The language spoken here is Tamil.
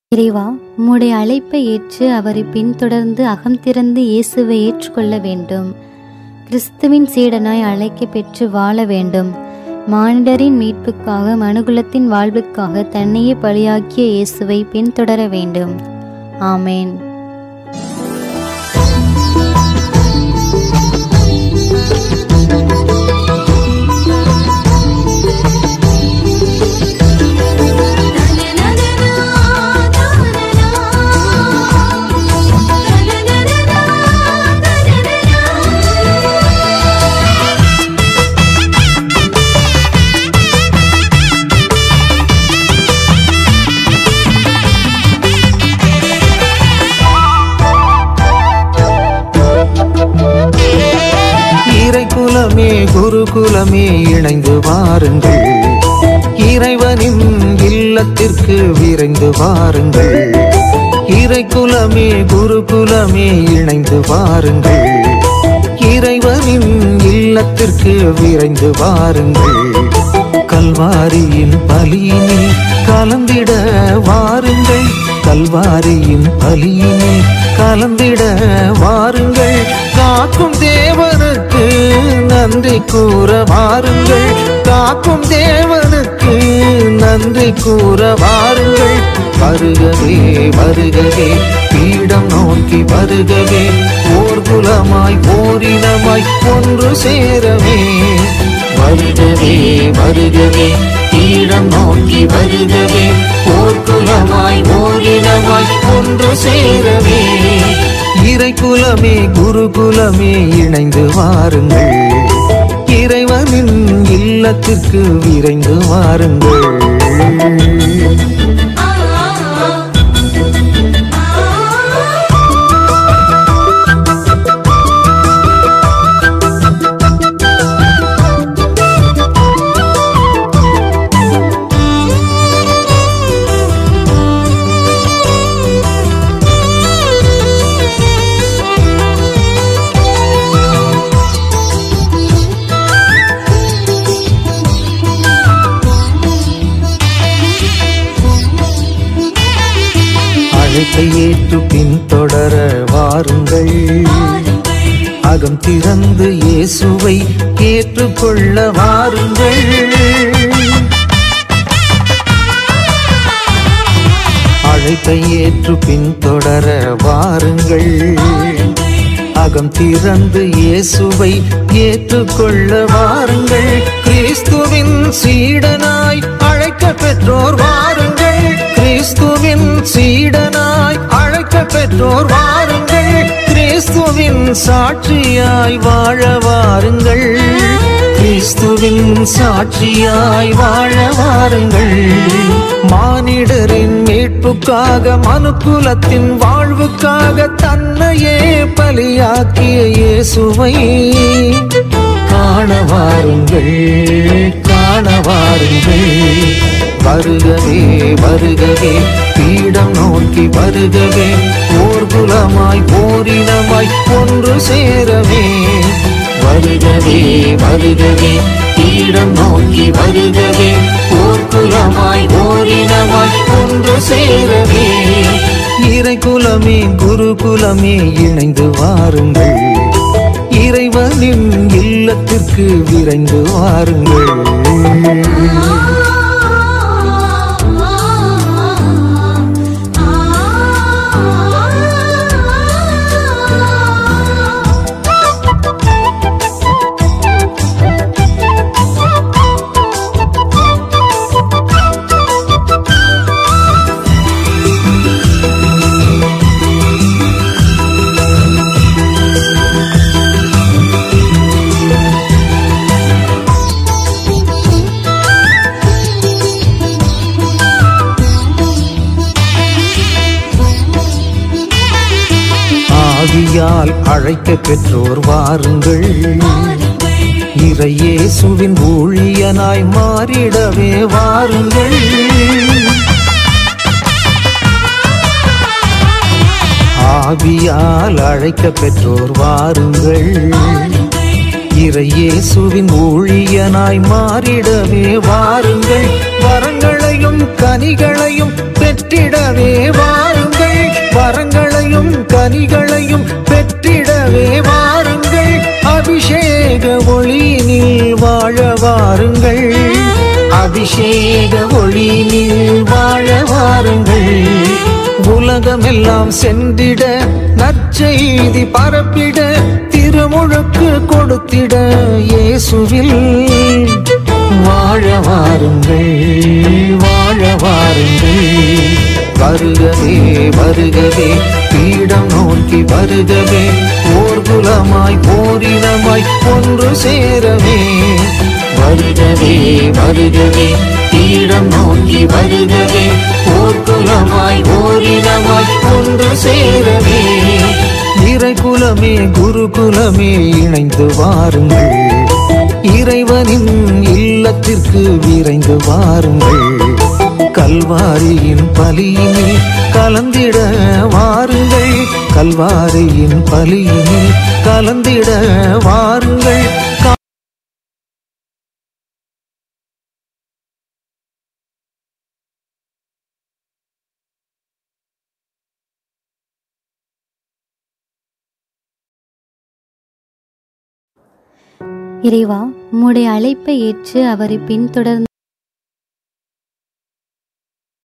இறைவா உம்முடைய அழைப்பை ஏற்று அவரை பின்தொடர்ந்து அகம் திறந்து இயேசுவை ஏற்றுக்கொள்ள வேண்டும் கிறிஸ்துவின் சீடனாய் அழைக்க பெற்று வாழ வேண்டும் மானிடரின் மீட்புக்காக மனுகுலத்தின் வாழ்வுக்காக தன்னையே பலியாக்கிய இயேசுவை பின்தொடர வேண்டும் ஆமேன் இறைக்குலமே குருகுலமே இணைந்து வாருங்கள் இறைவனின் இல்லத்திற்கு விரைந்து வாருங்கள் இறைக்குலமே குருகுலமே இணைந்து வாருங்கள் இறைவனின் இல்லத்திற்கு விரைந்து வாருங்கள் கல்வாரியின் பலியினில் கலந்திட வாருங்கள் கல்வாரியின் பலியினில் கலந்திட வாருங்கள் காக்கும் தேவனுக்கு நன்றி கூற வாருங்கள் காக்கும் தேவனுக்கு நன்றி கூற வாருங்கள் வருகவே வருகவே பீடம் நோக்கி வருகவே ஓர் குலமாய் ஓரினமாய் ஒன்று சேரவே வருகவே வருகவே பீடம் நோக்கி வருகவே ஓர் குலமாய் ஓரினமாய் ஒன்று சேரவே இறை குலமே குருகுலமே இணைந்து வாருங்கள் இறைவனின் இல்லத்திற்கு விரைந்து வாருங்கள் அழைப்பை ஏற்று பின்தொடர வாருங்கள் அகம் திறந்து இயேசுவை ஏற்றுக்கொள்ள வாருங்கள் அழைப்பை ஏற்று பின்தொடர வாருங்கள் அகம் திறந்து இயேசுவை ஏற்றுக்கொள்ள வாருங்கள் கிறிஸ்துவின் சீடனாய் அழைக்க பெற்றோர் வாருங்கள் கிறிஸ்துவின் சீடனாய் அழைக்க பெற்றோர் வாருங்கள் கிறிஸ்துவின் சாட்சியாய் வாழ வாருங்கள் கிறிஸ்துவின் சாட்சியாய் வாழ வாருங்கள் மானிடரின் மீட்புக்காக மனுக்குலத்தின் வாழ்வுக்காக தன்னையே பலியாக்கிய இயேசுவை காண வாருங்கள் காண வாருங்கள் வருகவே வருகவே பீடம் நோக்கி வருகவே ஓர் குலமாய் ஓரினமாய் ஒன்று சேரவே வருகவே வருகவே பீடம் நோக்கி வருகவே ஓர் குலமாய் ஓரினமாய் ஒன்று சேரவே இறை குலமே குருகுலமே இணைந்து வாருங்கள் இறைவனின் இல்லத்திற்கு விரைந்து வாருங்கள் ஆவியால் அழைக்க பெற்றோர் வாருங்கள் இறையேசுவின் ஊழியனாய் மாறிடவே வாருங்கள் ஆவியால் அழைக்க பெற்றோர் வாருங்கள் இறையேசுவின் ஊழியனாய் மாறிடவே வாருங்கள் வரங்களையும் கனிகளையும் பெற்றிட பெற்றிடவே வாருங்கள் வரங்களையும் கனிகளையும் பெற்றிடவே வாருங்கள் அபிஷேக ஒளியினில் வாழ வாருங்கள் அபிஷேக ஒளியினில் வாழ வாருங்கள் உலகமெல்லாம் சென்றிட நற்செய்தி பரப்பிட திருமுழுக்கு கொடுத்திட இயேசுவில் வாழ வாருங்கள் வாழ வாருங்கள் வருகவே வருகவே பீடம் நோக்கி வருகவே ஓர் குலமாய் ஓரினமாய் ஒன்று சேரவே வருகவே வருகவே பீடம் நோக்கி வருகவே ஓர் குலமாய் ஓரினமாய் ஒன்று சேரவே இறை குலமே குருகுலமே இணைந்து வாருங்கள் இறைவனின் இல்லத்திற்கு விரைந்து வாருங்கள் கல்வாரியின் பலியினில் கலந்திட வாருங்கள் கல்வாரியின் பலியினில் கலந்திட வாருங்கள் இறைவா உம்முடைய அழைப்பை ஏற்று அவரை பின்தொடர்ந்து